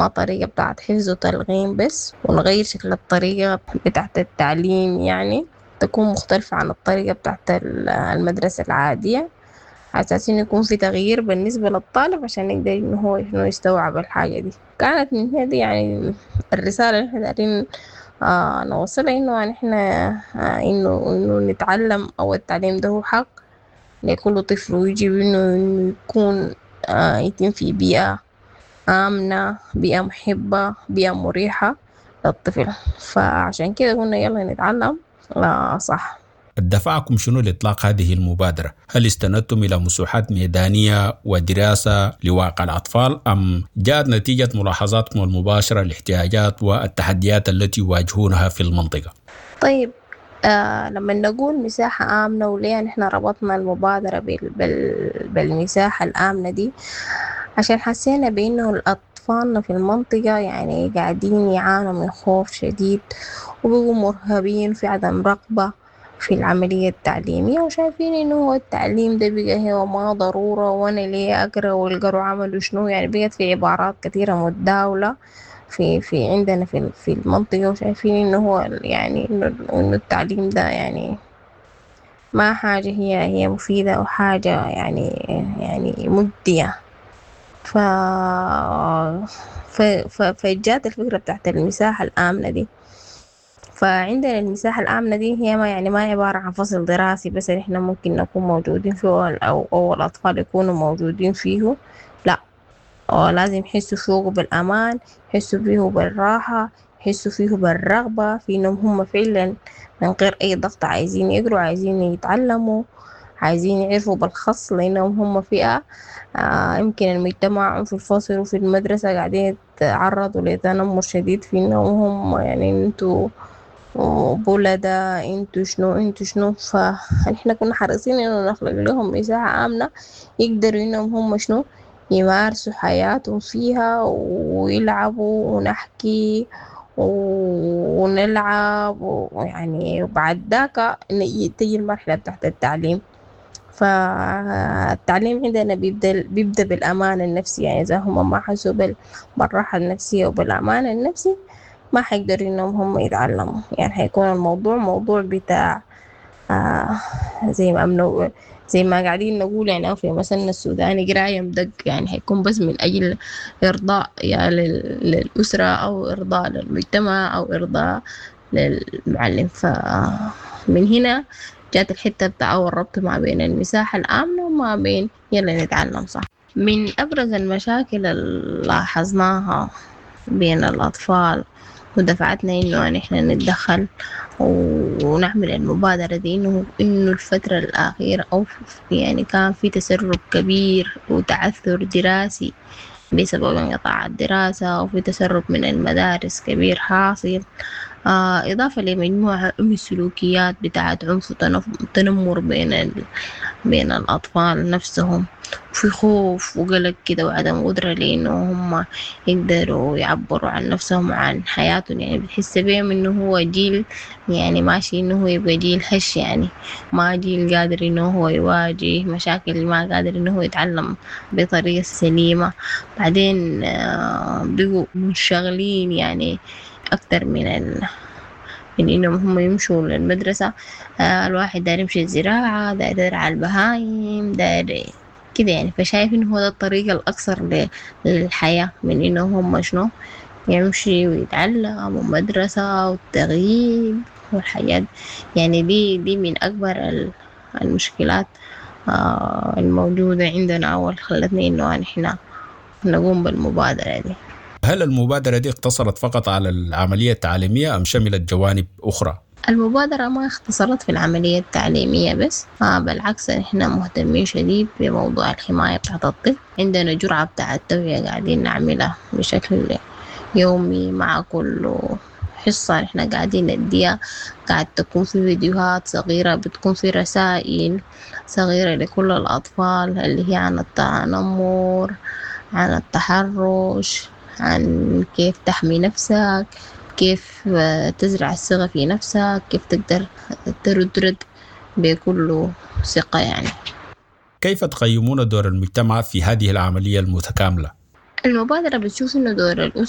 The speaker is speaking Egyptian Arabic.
ما طريقة بتاعت حفظ وتلغين بس ونغير شكل الطريقة بتاعت التعليم يعني تكون مختلفة عن الطريقة بتاعت المدرسة العادية على أساس إنه يكون في تغيير بالنسبة للطالب عشان يقدر إنه هو إنه يستوعب الحاجة دي كانت من هذه يعني الرسالة اللي إحنا دايرين آه نوصلها إنه يعني إحنا آه إنه إنه نتعلم أو التعليم ده هو حق لكل طفل ويجب إنه إنه يكون آه يتم في بيئة آمنة بيئة محبة بيئة مريحة للطفل فعشان كده قلنا يلا نتعلم لا صح دفعكم شنو لإطلاق هذه المبادرة؟ هل استندتم إلى مسوحات ميدانية ودراسة لواقع الأطفال أم جاءت نتيجة ملاحظاتكم المباشرة للاحتياجات والتحديات التي يواجهونها في المنطقة؟ طيب آه لما نقول مساحة آمنة وليه نحن ربطنا المبادرة بال بال بالمساحة الآمنة دي عشان حسينا بأنه أطفالنا في المنطقة يعني قاعدين يعانوا من خوف شديد وبقوا مرهبين في عدم رغبة في العملية التعليمية وشايفين إنه هو التعليم ده بقى هو ما ضرورة وأنا ليه أقرأ والقروا عملوا شنو يعني بقت في عبارات كثيرة متداولة في في عندنا في في المنطقة وشايفين إنه هو يعني إنه إنه التعليم ده يعني ما حاجة هي هي مفيدة أو حاجة يعني يعني مجدية ف ف فجات الفكرة بتاعت المساحة الآمنة دي فعندنا المساحة الآمنة دي هي ما يعني ما عبارة عن فصل دراسي بس إحنا ممكن نكون موجودين فيه أو, أو الأطفال يكونوا موجودين فيه لا لازم يحسوا فيه بالأمان يحسوا فيه بالراحة يحسوا فيه بالرغبة في إنهم هم فعلا من غير أي ضغط عايزين يقروا عايزين يتعلموا عايزين يعرفوا بالخص لأنهم هم فئة آه يمكن المجتمع في الفصل وفي المدرسة قاعدين يتعرضوا لتنمر شديد في إنهم هم يعني انتوا بولدا انتوا شنو انتوا شنو فاحنا كنا حريصين انه نخلق لهم مساحة آمنة يقدروا انهم هم شنو يمارسوا حياتهم فيها ويلعبوا ونحكي ونلعب ويعني وبعد ذاك تجي المرحلة بتاعت التعليم فالتعليم عندنا بيبدأ بيبدأ بالأمان النفسي يعني إذا هم ما حسوا بالراحة النفسية وبالأمان النفسي ما حيقدروا إنهم هم يتعلموا يعني حيكون الموضوع موضوع بتاع آه زي ما أمنو زي ما قاعدين نقول يعني في مثلنا السوداني قراية مدق يعني حيكون بس من أجل إرضاء يا للأسرة أو إرضاء للمجتمع أو إرضاء للمعلم فمن هنا جات الحتة بتاع الربط ما بين المساحة الآمنة وما بين يلا نتعلم صح من أبرز المشاكل اللي لاحظناها بين الأطفال ودفعتنا إنه يعني إحنا نتدخل ونعمل المبادرة دي إنه إنه الفترة الأخيرة أو يعني كان في تسرب كبير وتعثر دراسي بسبب انقطاع الدراسة وفي تسرب من المدارس كبير حاصل آه إضافة لمجموعة من السلوكيات بتاعة عنف وتنمر بين ال... بين الأطفال نفسهم وفي خوف وقلق كده وعدم قدرة لإنه هم يقدروا يعبروا عن نفسهم وعن حياتهم يعني بتحس بيهم إنه هو جيل يعني ماشي إنه هو يبقى جيل هش يعني ما جيل قادر إنه هو يواجه مشاكل ما قادر إنه هو يتعلم بطريقة سليمة بعدين آه بقوا منشغلين يعني أكتر من ال... من إنهم هم يمشوا للمدرسة آه الواحد داير يمشي الزراعة داير يزرع البهايم داير كده يعني فشايف إنه هو ده الطريقة الأكثر للحياة من إنه هم شنو يمشي ويتعلم ومدرسة والتغييب والحياة يعني دي دي من أكبر المشكلات آه الموجودة عندنا أول خلتنا إنه نحن نقوم بالمبادرة دي هل المبادرة دي اقتصرت فقط على العملية التعليمية أم شملت جوانب أخرى؟ المبادرة ما اختصرت في العملية التعليمية بس آه بالعكس احنا مهتمين شديد بموضوع الحماية بتاعت الطفل عندنا جرعة بتاعت التوعية قاعدين نعملها بشكل يومي مع كل حصة احنا قاعدين نديها قاعد تكون في فيديوهات صغيرة بتكون في رسائل صغيرة لكل الأطفال اللي هي عن التنمر عن التحرش عن كيف تحمي نفسك كيف تزرع الثقة في نفسك كيف تقدر ترد رد بكل ثقة يعني كيف تقيمون دور المجتمع في هذه العملية المتكاملة؟ المبادرة بتشوف إنه دور الأسرة